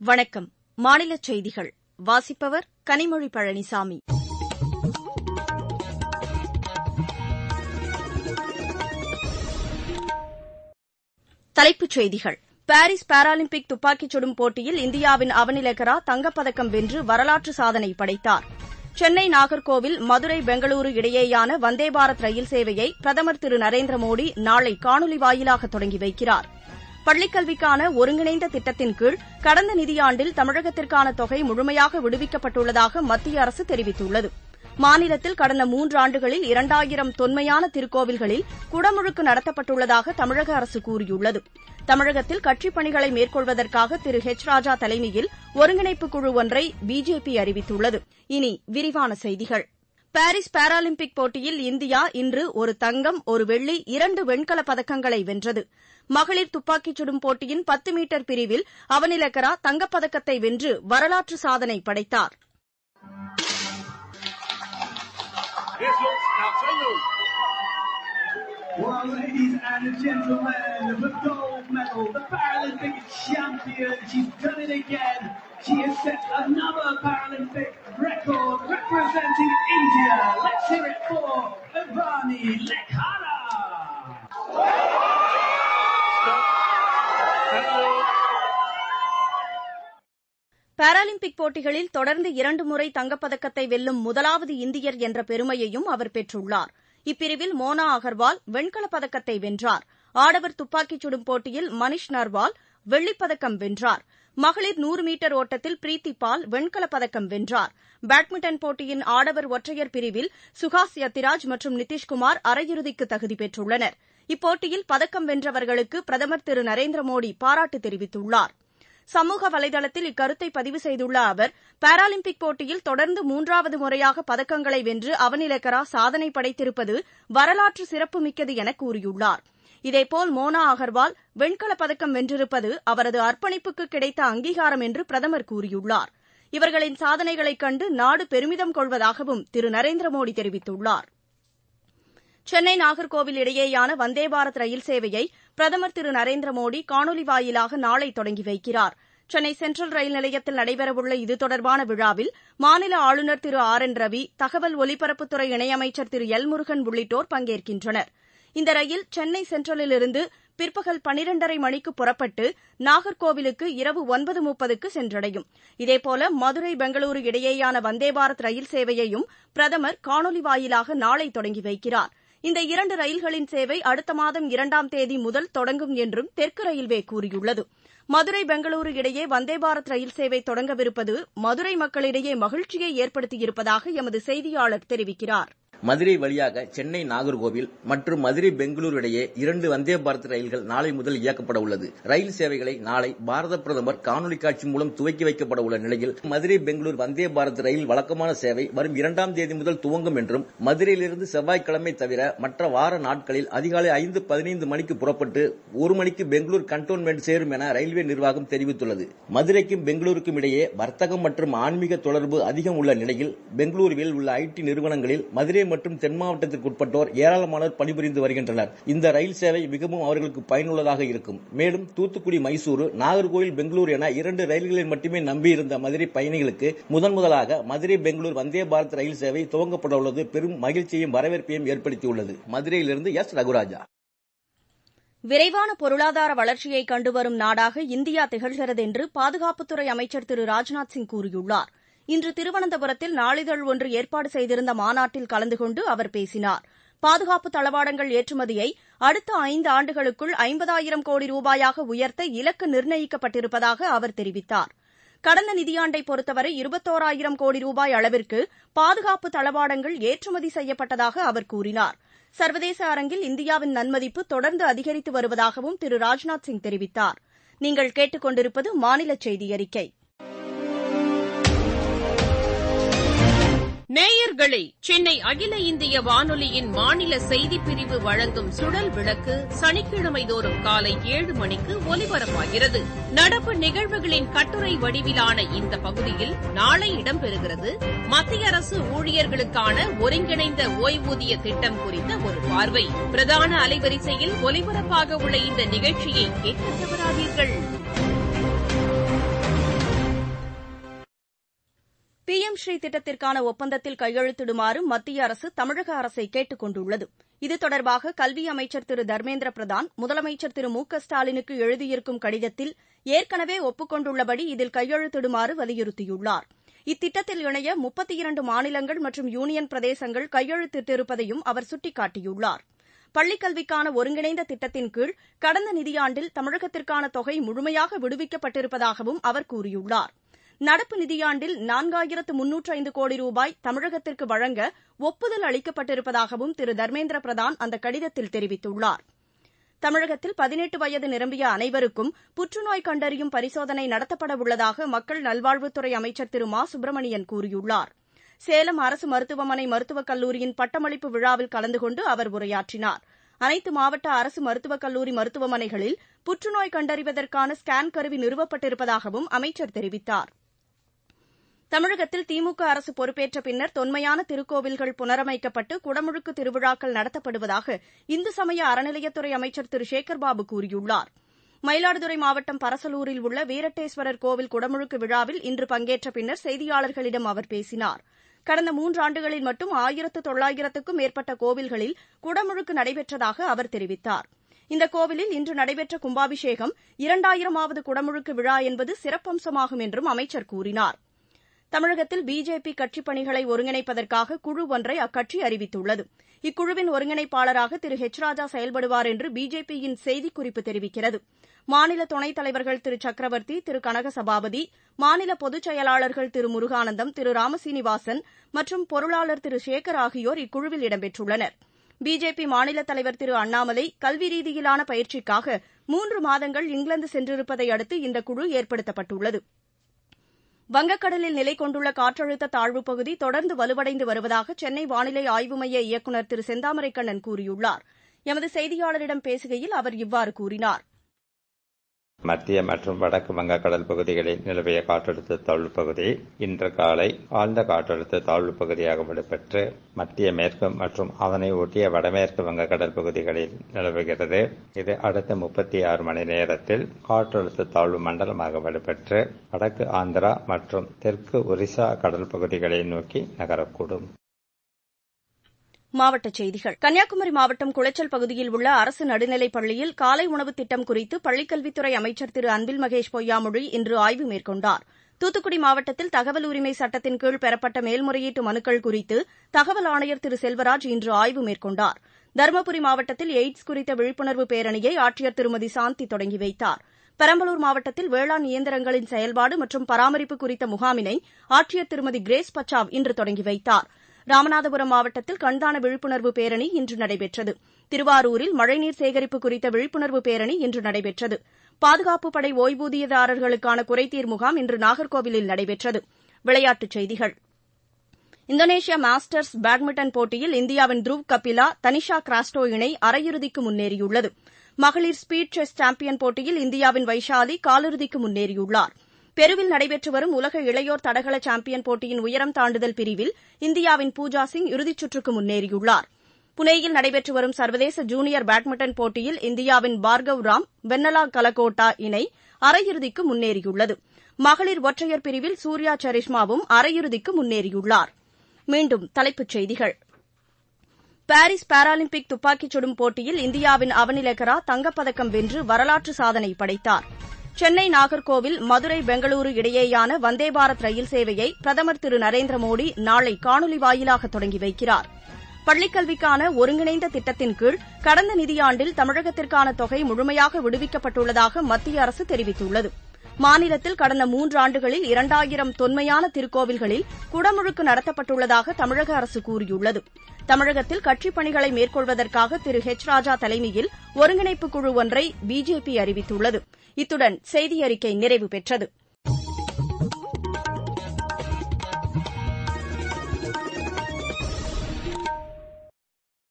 வணக்கம் மாநிலச் செய்திகள் வாசிப்பவர் கனிமொழி பழனிசாமி தலைப்புச் செய்திகள் பாரிஸ் பாராலிம்பிக் துப்பாக்கிச் சுடும் போட்டியில் இந்தியாவின் அவனிலெக்கரா தங்கப்பதக்கம் வென்று வரலாற்று சாதனை படைத்தார் சென்னை நாகர்கோவில் மதுரை பெங்களூரு இடையேயான வந்தே பாரத் ரயில் சேவையை பிரதமர் திரு நரேந்திர மோடி நாளை காணொலி வாயிலாக தொடங்கி வைக்கிறார் பள்ளிக்கல்விக்கான ஒருங்கிணைந்த திட்டத்தின் கீழ் கடந்த நிதியாண்டில் தமிழகத்திற்கான தொகை முழுமையாக விடுவிக்கப்பட்டுள்ளதாக மத்திய அரசு தெரிவித்துள்ளது மாநிலத்தில் கடந்த மூன்றாண்டுகளில் இரண்டாயிரம் தொன்மையான திருக்கோவில்களில் குடமுழுக்கு நடத்தப்பட்டுள்ளதாக தமிழக அரசு கூறியுள்ளது தமிழகத்தில் கட்சிப் பணிகளை மேற்கொள்வதற்காக திரு ஹெச் ராஜா தலைமையில் ஒருங்கிணைப்பு குழு ஒன்றை பிஜேபி அறிவித்துள்ளது இனி விரிவான செய்திகள் பாரிஸ் பாராலிம்பிக் போட்டியில் இந்தியா இன்று ஒரு தங்கம் ஒரு வெள்ளி இரண்டு வெண்கலப் பதக்கங்களை வென்றது மகளிர் துப்பாக்கிச் சுடும் போட்டியின் பத்து மீட்டர் பிரிவில் அவனிலக்கரா தங்கப்பதக்கத்தை வென்று வரலாற்று சாதனை படைத்தார் Well, ladies and gentlemen, the gold medal, the Paralympic champion, she's done it again. She has set another Paralympic record representing India. Let's hear it for Ivani Lekhara. Paralympic போட்டிகளில் தொடர்ந்து இரண்டு முறை தங்கப்பதக்கத்தை வெல்லும் முதலாவது இந்தியர் என்ற பெருமையையும் அவர் பெற்றுள்ளார் இப்பிரிவில் மோனா அகர்வால் வெண்கலப் பதக்கத்தை வென்றார் ஆடவர் துப்பாக்கிச் சுடும் போட்டியில் மனிஷ் நர்வால் வெள்ளிப்பதக்கம் வென்றார் மகளிர் நூறு மீட்டர் ஓட்டத்தில் பிரீத்தி பால் வெண்கலப் பதக்கம் வென்றார் பேட்மிண்டன் போட்டியின் ஆடவர் ஒற்றையர் பிரிவில் சுஹாஸ் யத்திராஜ் மற்றும் நிதிஷ்குமார் அரையிறுதிக்கு தகுதி பெற்றுள்ளனர் இப்போட்டியில் பதக்கம் வென்றவர்களுக்கு பிரதமர் திரு நரேந்திர மோடி பாராட்டு தெரிவித்துள்ளார் சமூக வலைதளத்தில் இக்கருத்தை பதிவு செய்துள்ள அவர் பாராலிம்பிக் போட்டியில் தொடர்ந்து மூன்றாவது முறையாக பதக்கங்களை வென்று அவனிலக்கரா சாதனை படைத்திருப்பது வரலாற்று சிறப்புமிக்கது என கூறியுள்ளார் இதேபோல் மோனா அகர்வால் வெண்கலப் பதக்கம் வென்றிருப்பது அவரது அர்ப்பணிப்புக்கு கிடைத்த அங்கீகாரம் என்று பிரதமர் கூறியுள்ளார் இவர்களின் சாதனைகளைக் கண்டு நாடு பெருமிதம் கொள்வதாகவும் திரு நரேந்திர மோடி தெரிவித்துள்ளார் சென்னை நாகர்கோவில் இடையேயான வந்தே பாரத் ரயில் சேவையை பிரதமர் திரு நரேந்திர மோடி காணொலி வாயிலாக நாளை தொடங்கி வைக்கிறார் சென்னை சென்ட்ரல் ரயில் நிலையத்தில் நடைபெறவுள்ள இது தொடர்பான விழாவில் மாநில ஆளுநர் திரு ஆர் என் ரவி தகவல் ஒலிபரப்புத்துறை இணையமைச்சர் திரு எல் முருகன் உள்ளிட்டோர் பங்கேற்கின்றனர் இந்த ரயில் சென்னை சென்ட்ரலிலிருந்து பிற்பகல் பனிரெண்டரை மணிக்கு புறப்பட்டு நாகர்கோவிலுக்கு இரவு ஒன்பது முப்பதுக்கு சென்றடையும் இதேபோல மதுரை பெங்களூரு இடையேயான வந்தே பாரத் ரயில் சேவையையும் பிரதமர் காணொலி வாயிலாக நாளை தொடங்கி வைக்கிறார் இந்த இரண்டு ரயில்களின் சேவை அடுத்த மாதம் இரண்டாம் தேதி முதல் தொடங்கும் என்றும் தெற்கு ரயில்வே கூறியுள்ளது மதுரை பெங்களூரு இடையே வந்தே பாரத் ரயில் சேவை தொடங்கவிருப்பது மதுரை மக்களிடையே மகிழ்ச்சியை ஏற்படுத்தியிருப்பதாக எமது செய்தியாளர் தெரிவிக்கிறார் மதுரை வழியாக சென்னை நாகர்கோவில் மற்றும் மதுரை பெங்களூரு இடையே இரண்டு வந்தே பாரத் ரயில்கள் நாளை முதல் இயக்கப்பட உள்ளது ரயில் சேவைகளை நாளை பாரத பிரதமர் காணொலி காட்சி மூலம் துவக்கி வைக்கப்பட உள்ள நிலையில் மதுரை பெங்களூர் வந்தே பாரத் ரயில் வழக்கமான சேவை வரும் இரண்டாம் தேதி முதல் துவங்கும் என்றும் மதுரையிலிருந்து செவ்வாய்க்கிழமை தவிர மற்ற வார நாட்களில் அதிகாலை ஐந்து பதினைந்து மணிக்கு புறப்பட்டு ஒரு மணிக்கு பெங்களூர் கண்டோன்மெண்ட் சேரும் என ரயில்வே நிர்வாகம் தெரிவித்துள்ளது மதுரைக்கும் பெங்களூருக்கும் இடையே வர்த்தகம் மற்றும் ஆன்மீக தொடர்பு அதிகம் உள்ள நிலையில் பெங்களூருவில் உள்ள ஐடி நிறுவனங்களில் மதுரை மற்றும் தென் மாவட்டத்திற்கு உட்பட்டோர் ஏராளமானோர் பணிபுரிந்து வருகின்றனர் இந்த ரயில் சேவை மிகவும் அவர்களுக்கு பயனுள்ளதாக இருக்கும் மேலும் தூத்துக்குடி மைசூரு நாகர்கோவில் பெங்களூரு என இரண்டு ரயில்களை மட்டுமே நம்பியிருந்த மதுரை பயணிகளுக்கு முதன் முதலாக மதுரை பெங்களூர் வந்தே பாரத் ரயில் சேவை துவங்கப்பட உள்ளது பெரும் மகிழ்ச்சியையும் வரவேற்பையும் ஏற்படுத்தியுள்ளது மதுரையிலிருந்து எஸ் ரகுராஜா விரைவான பொருளாதார வளர்ச்சியை கண்டுவரும் நாடாக இந்தியா திகழ்கிறது என்று பாதுகாப்புத்துறை அமைச்சர் திரு ராஜ்நாத் சிங் கூறியுள்ளார் இன்று திருவனந்தபுரத்தில் நாளிதழ் ஒன்று ஏற்பாடு செய்திருந்த மாநாட்டில் கலந்து கொண்டு அவர் பேசினார் பாதுகாப்பு தளவாடங்கள் ஏற்றுமதியை அடுத்த ஐந்து ஆண்டுகளுக்குள் ஐம்பதாயிரம் கோடி ரூபாயாக உயர்த்த இலக்கு நிர்ணயிக்கப்பட்டிருப்பதாக அவர் தெரிவித்தார் கடந்த நிதியாண்டை பொறுத்தவரை இருபத்தோராயிரம் கோடி ரூபாய் அளவிற்கு பாதுகாப்பு தளவாடங்கள் ஏற்றுமதி செய்யப்பட்டதாக அவர் கூறினார் சர்வதேச அரங்கில் இந்தியாவின் நன்மதிப்பு தொடர்ந்து அதிகரித்து வருவதாகவும் திரு ராஜ்நாத் சிங் தெரிவித்தார் நீங்கள் கேட்டுக் கொண்டிருப்பது மாநில செய்தி அறிக்கை நேயர்களே சென்னை அகில இந்திய வானொலியின் மாநில செய்திப் பிரிவு வழங்கும் சுழல் விளக்கு சனிக்கிழமை தோறும் காலை ஏழு மணிக்கு ஒலிபரப்பாகிறது நடப்பு நிகழ்வுகளின் கட்டுரை வடிவிலான இந்த பகுதியில் நாளை இடம்பெறுகிறது மத்திய அரசு ஊழியர்களுக்கான ஒருங்கிணைந்த ஓய்வூதிய திட்டம் குறித்த ஒரு பார்வை பிரதான அலைவரிசையில் ஒலிபரப்பாக உள்ள இந்த நிகழ்ச்சியை கேட்க தவறாதீர்கள் பி எம் ஸ்ரீ திட்டத்திற்கான ஒப்பந்தத்தில் கையெழுத்திடுமாறு மத்திய அரசு தமிழக அரசை கேட்டுக் கொண்டுள்ளது இது தொடர்பாக கல்வி அமைச்சர் திரு தர்மேந்திர பிரதான் முதலமைச்சர் திரு மு க ஸ்டாலினுக்கு எழுதியிருக்கும் கடிதத்தில் ஏற்கனவே ஒப்புக் கொண்டுள்ளபடி இதில் கையெழுத்திடுமாறு வலியுறுத்தியுள்ளார் இத்திட்டத்தில் இணைய முப்பத்தி இரண்டு மாநிலங்கள் மற்றும் யூனியன் பிரதேசங்கள் கையெழுத்திட்டிருப்பதையும் அவர் சுட்டிக்காட்டியுள்ளார் பள்ளிக் கல்விக்கான ஒருங்கிணைந்த திட்டத்தின் கீழ் கடந்த நிதியாண்டில் தமிழகத்திற்கான தொகை முழுமையாக விடுவிக்கப்பட்டிருப்பதாகவும் அவர் கூறியுள்ளார் நடப்பு நிதியாண்டில் நான்காயிரத்து முன்னூற்று ஐந்து கோடி ரூபாய் தமிழகத்திற்கு வழங்க ஒப்புதல் அளிக்கப்பட்டிருப்பதாகவும் திரு தர்மேந்திர பிரதான் அந்த கடிதத்தில் தெரிவித்துள்ளார் தமிழகத்தில் பதினெட்டு வயது நிரம்பிய அனைவருக்கும் புற்றுநோய் கண்டறியும் பரிசோதனை நடத்தப்பட உள்ளதாக மக்கள் நல்வாழ்வுத்துறை அமைச்சர் திரு மா சுப்பிரமணியன் கூறியுள்ளார் சேலம் அரசு மருத்துவமனை மருத்துவக் கல்லூரியின் பட்டமளிப்பு விழாவில் கலந்து கொண்டு அவர் உரையாற்றினார் அனைத்து மாவட்ட அரசு மருத்துவக் கல்லூரி மருத்துவமனைகளில் புற்றுநோய் கண்டறிவதற்கான ஸ்கேன் கருவி நிறுவப்பட்டிருப்பதாகவும் அமைச்சர் தெரிவித்தார் தமிழகத்தில் திமுக அரசு பொறுப்பேற்ற பின்னர் தொன்மையான திருக்கோவில்கள் புனரமைக்கப்பட்டு குடமுழுக்கு திருவிழாக்கள் நடத்தப்படுவதாக இந்து சமய அறநிலையத்துறை அமைச்சர் திரு சேகர்பாபு கூறியுள்ளார் மயிலாடுதுறை மாவட்டம் பரசலூரில் உள்ள வீரட்டேஸ்வரர் கோவில் குடமுழுக்கு விழாவில் இன்று பங்கேற்ற பின்னர் செய்தியாளர்களிடம் அவர் பேசினார் கடந்த மூன்றாண்டுகளில் மட்டும் ஆயிரத்து தொள்ளாயிரத்துக்கும் மேற்பட்ட கோவில்களில் குடமுழுக்கு நடைபெற்றதாக அவர் தெரிவித்தார் இந்த கோவிலில் இன்று நடைபெற்ற கும்பாபிஷேகம் இரண்டாயிரமாவது குடமுழுக்கு விழா என்பது சிறப்பம்சமாகும் என்றும் அமைச்சர் கூறினார் தமிழகத்தில் பிஜேபி கட்சிப் பணிகளை ஒருங்கிணைப்பதற்காக குழு ஒன்றை அக்கட்சி அறிவித்துள்ளது இக்குழுவின் ஒருங்கிணைப்பாளராக திரு ஹெச் ராஜா செயல்படுவார் என்று பிஜேபியின் செய்திக்குறிப்பு தெரிவிக்கிறது மாநில துணைத் தலைவர்கள் திரு சக்கரவர்த்தி திரு கனக சபாபதி மாநில பொதுச் செயலாளர்கள் திரு முருகானந்தம் திரு ராமசீனிவாசன் மற்றும் பொருளாளர் திரு சேகர் ஆகியோர் இக்குழுவில் இடம்பெற்றுள்ளனர் பிஜேபி மாநில தலைவர் திரு அண்ணாமலை கல்வி ரீதியிலான பயிற்சிக்காக மூன்று மாதங்கள் இங்கிலாந்து சென்றிருப்பதை அடுத்து இந்த குழு ஏற்படுத்தப்பட்டுள்ளது வங்கக்கடலில் நிலை கொண்டுள்ள காற்றழுத்த தாழ்வுப் பகுதி தொடர்ந்து வலுவடைந்து வருவதாக சென்னை வானிலை ஆய்வு மைய இயக்குநர் திரு செந்தாமரைக்கண்ணன் கூறியுள்ளார் எமது செய்தியாளரிடம் பேசுகையில் அவர் இவ்வாறு கூறினார் மத்திய மற்றும் வடக்கு வங்கக்கடல் பகுதிகளில் நிலவிய காற்றழுத்த தாழ்வு பகுதி இன்று காலை ஆழ்ந்த காற்றழுத்த தாழ்வு பகுதியாக வலுப்பெற்று மத்திய மேற்கு மற்றும் அதனை ஒட்டிய வடமேற்கு வங்கக்கடல் பகுதிகளில் நிலவுகிறது இது அடுத்த முப்பத்தி ஆறு மணி நேரத்தில் காற்றழுத்த தாழ்வு மண்டலமாக வலுப்பெற்று வடக்கு ஆந்திரா மற்றும் தெற்கு ஒரிசா கடல் பகுதிகளை நோக்கி நகரக்கூடும் மாவட்டச் செய்திகள் கன்னியாகுமரி மாவட்டம் குளச்சல் பகுதியில் உள்ள அரசு நடுநிலைப் பள்ளியில் காலை உணவு திட்டம் குறித்து பள்ளிக்கல்வித்துறை அமைச்சர் திரு அன்பில் மகேஷ் பொய்யாமொழி இன்று ஆய்வு மேற்கொண்டார் தூத்துக்குடி மாவட்டத்தில் தகவல் உரிமை சட்டத்தின் கீழ் பெறப்பட்ட மேல்முறையீட்டு மனுக்கள் குறித்து தகவல் ஆணையர் திரு செல்வராஜ் இன்று ஆய்வு மேற்கொண்டார் தருமபுரி மாவட்டத்தில் எய்ட்ஸ் குறித்த விழிப்புணர்வு பேரணியை ஆட்சியர் திருமதி சாந்தி தொடங்கி வைத்தார் பெரம்பலூர் மாவட்டத்தில் வேளாண் இயந்திரங்களின் செயல்பாடு மற்றும் பராமரிப்பு குறித்த முகாமினை ஆட்சியர் திருமதி கிரேஸ் பச்சாவ் இன்று தொடங்கி வைத்தார் ராமநாதபுரம் மாவட்டத்தில் கண்தான விழிப்புணர்வு பேரணி இன்று நடைபெற்றது திருவாரூரில் மழைநீர் சேகரிப்பு குறித்த விழிப்புணர்வு பேரணி இன்று நடைபெற்றது பாதுகாப்பு படை ஓய்வூதியதாரர்களுக்கான குறைதீர் முகாம் இன்று நாகர்கோவிலில் நடைபெற்றது விளையாட்டுச் செய்திகள் இந்தோனேஷியா மாஸ்டர்ஸ் பேட்மிண்டன் போட்டியில் இந்தியாவின் த்ருவ் கபிலா தனிஷா கிராஸ்டோ இணை அரையிறுதிக்கு முன்னேறியுள்ளது மகளிர் ஸ்பீட் செஸ் சாம்பியன் போட்டியில் இந்தியாவின் வைஷாலி காலிறுதிக்கு முன்னேறியுள்ளார் பெருவில் நடைபெற்று வரும் உலக இளையோர் தடகள சாம்பியன் போட்டியின் உயரம் தாண்டுதல் பிரிவில் இந்தியாவின் பூஜா சிங் இறுதிச் சுற்றுக்கு முன்னேறியுள்ளார் புனேயில் நடைபெற்று வரும் சர்வதேச ஜூனியர் பேட்மிண்டன் போட்டியில் இந்தியாவின் பார்கவ் ராம் வென்னலா கலகோட்டா இணை அரையிறுதிக்கு முன்னேறியுள்ளது மகளிர் ஒற்றையர் பிரிவில் சூர்யா சரிஷ்மாவும் அரையிறுதிக்கு முன்னேறியுள்ளார் மீண்டும் தலைப்புச் செய்திகள் பாரிஸ் பாராலிம்பிக் துப்பாக்கிச் சுடும் போட்டியில் இந்தியாவின் அவனிலெக்கரா தங்கப்பதக்கம் வென்று வரலாற்று சாதனை படைத்தார் சென்னை நாகர்கோவில் மதுரை பெங்களூரு இடையேயான வந்தே பாரத் ரயில் சேவையை பிரதமர் திரு நரேந்திர மோடி நாளை காணொலி வாயிலாக தொடங்கி வைக்கிறார் பள்ளிக்கல்விக்கான ஒருங்கிணைந்த திட்டத்தின் கீழ் கடந்த நிதியாண்டில் தமிழகத்திற்கான தொகை முழுமையாக விடுவிக்கப்பட்டுள்ளதாக மத்திய அரசு தெரிவித்துள்ளது மாநிலத்தில் கடந்த மூன்றாண்டுகளில் இரண்டாயிரம் தொன்மையான திருக்கோவில்களில் குடமுழுக்கு நடத்தப்பட்டுள்ளதாக தமிழக அரசு கூறியுள்ளது தமிழகத்தில் கட்சிப் பணிகளை மேற்கொள்வதற்காக திரு ஹெச் ராஜா தலைமையில் ஒருங்கிணைப்பு குழு ஒன்றை பிஜேபி அறிவித்துள்ளது இத்துடன் செய்தியறிக்கை நிறைவு பெற்றது